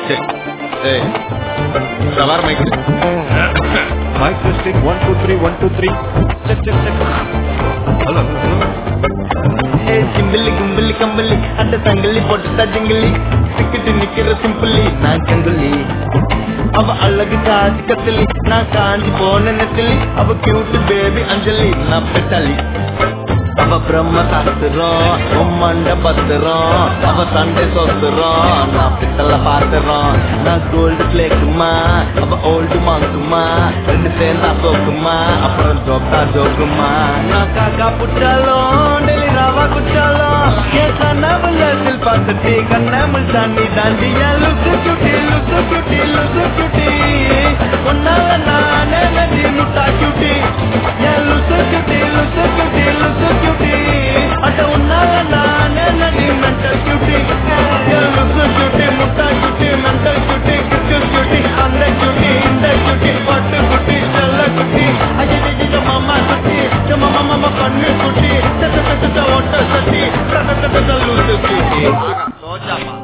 check. Hey. Savar mic. Mic testing, one, two, three, one, two, three. Check, check, check. Hello, hello. ஏ சிம்பிளி கும்பிளி கம்பளி அந்த சங்கிலி போட்டுட்டா ஜிங்கிலி சிக்கிட்டு நிக்கிற சிம்பிளி நான் கங்குலி அவ அழகு காஜி கத்திலி நான் காஞ்சி போன நெத்திலி அவ கியூட் பேபி அஞ்சலி நான் பெட்டாலி அவ பிரம்ம சாஸ்திரம் உம்மண்ட பத்திரம் அவ சண்டை சொத்துறோம் நான் பித்தல பாத்துறோம் நான் கோல்டு பிளேக்குமா அவ ஓல்டு மாங்குமா ரெண்டு சேர்ந்தா சோக்குமா அப்புறம் ஜோக்கா ஜோக்குமா நான் காக்கா புட்டாலும் டெல்லி ராவா குச்சாலும் என் கண்ணாமல சில் பார்த்துட்டு கண்ணாமல் தாண்டி தாண்டி என் லுசு குட்டி லுசு குட்டி லுசு குட்டி உன்னால நானே நடி முட்டா குட்டி என் லுசு குட்டி லுசு குட்டி லுசு குட்டி அட உன்னால நானே நடி மென்டல் குட்டி என் லுசு குட்டி முட்டா குட்டி மென்டல் குட்டி கிட்டு குட்டி அந்த குட்டி இந்த குட்டி பட்டு குட்டி செல்ல குட்டி அஜய் மாமா குட்டி மாமா மாமா கண்ணு குட்டி தட்ட தட்ட ஒட்ட சட்டி தட்ட தட்ட லூசு குட்டி சோஜாமா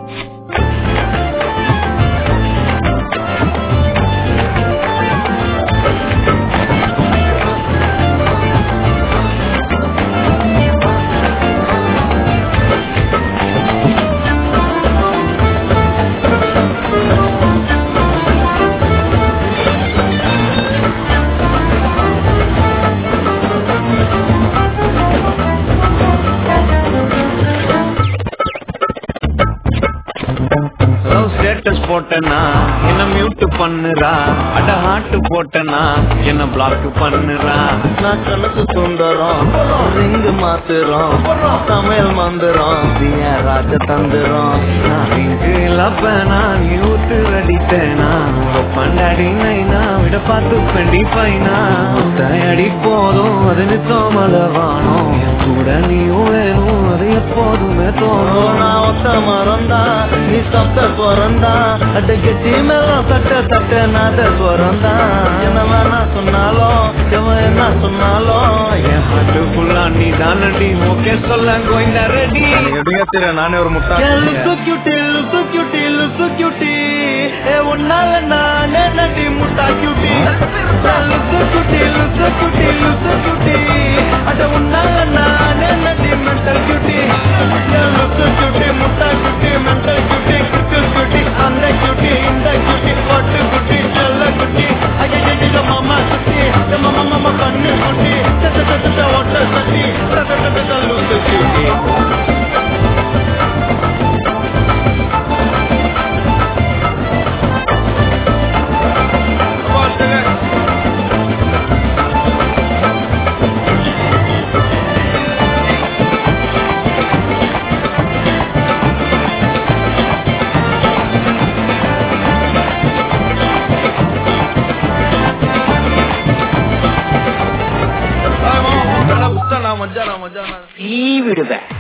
லவ் ஸ்டேட்டஸ் போட்டனா என்ன மியூட் பண்ணுறா அட ஹார்ட் போட்டனா என்ன பிளாக் பண்ணுறா நான் கணக்கு சுந்தரம் ரிங்கு மாத்துறோம் சமையல் மந்திரம் பிய ராஜ தந்துரும் நான் இங்கு லப்பனா நியூட்டு அடித்தேனா உங்க பண்டாடி நைனா விட பார்த்து பெண்டி பைனா தயடி போதும் அது நித்தோமலவானோ என் கூட நீயும் வேணும் அது எப்போதுமே தோணும் நான் ஒத்த மறந்தா நீ சப்த பிறந்தா அட கெட்டி மேலும் தட்ட தட்ட நாத பிறந்தா என்ன வேணா சொன்னாலும் எவன் என்ன சொன்னாலும் என் ஹார்ட்டு ஃபுல்லா நீ தானடி ஓகே சொல்ல கோயிந்தா ரெடி எப்படிங்க தெரியும் நானே ஒரு முட்டா look cutie look cutie look cutie ஏ உன்னால நானே நடி முட்டா cutie look cutie look cutie look cutie அட உன்னால நானே நடி மென்டல் கியூட்டி லுக்கு கியூட்டி முட்டா கியூட்டி மென்டல் கியூட்டி கிட்டு கியூட்டி அந்த கியூட்டி இந்த கியூட்டி பட்டு குட்டி செல்ல குட்டி ஐயோ மாமா குட்டி மாமா மாமா கண்ணு குட்டி தட்ட தட்ட ஒட்ட சட்டி தட்ட தட்ட லுக்கு கியூட்டி மஜா மஜா ஈ விடுவேன்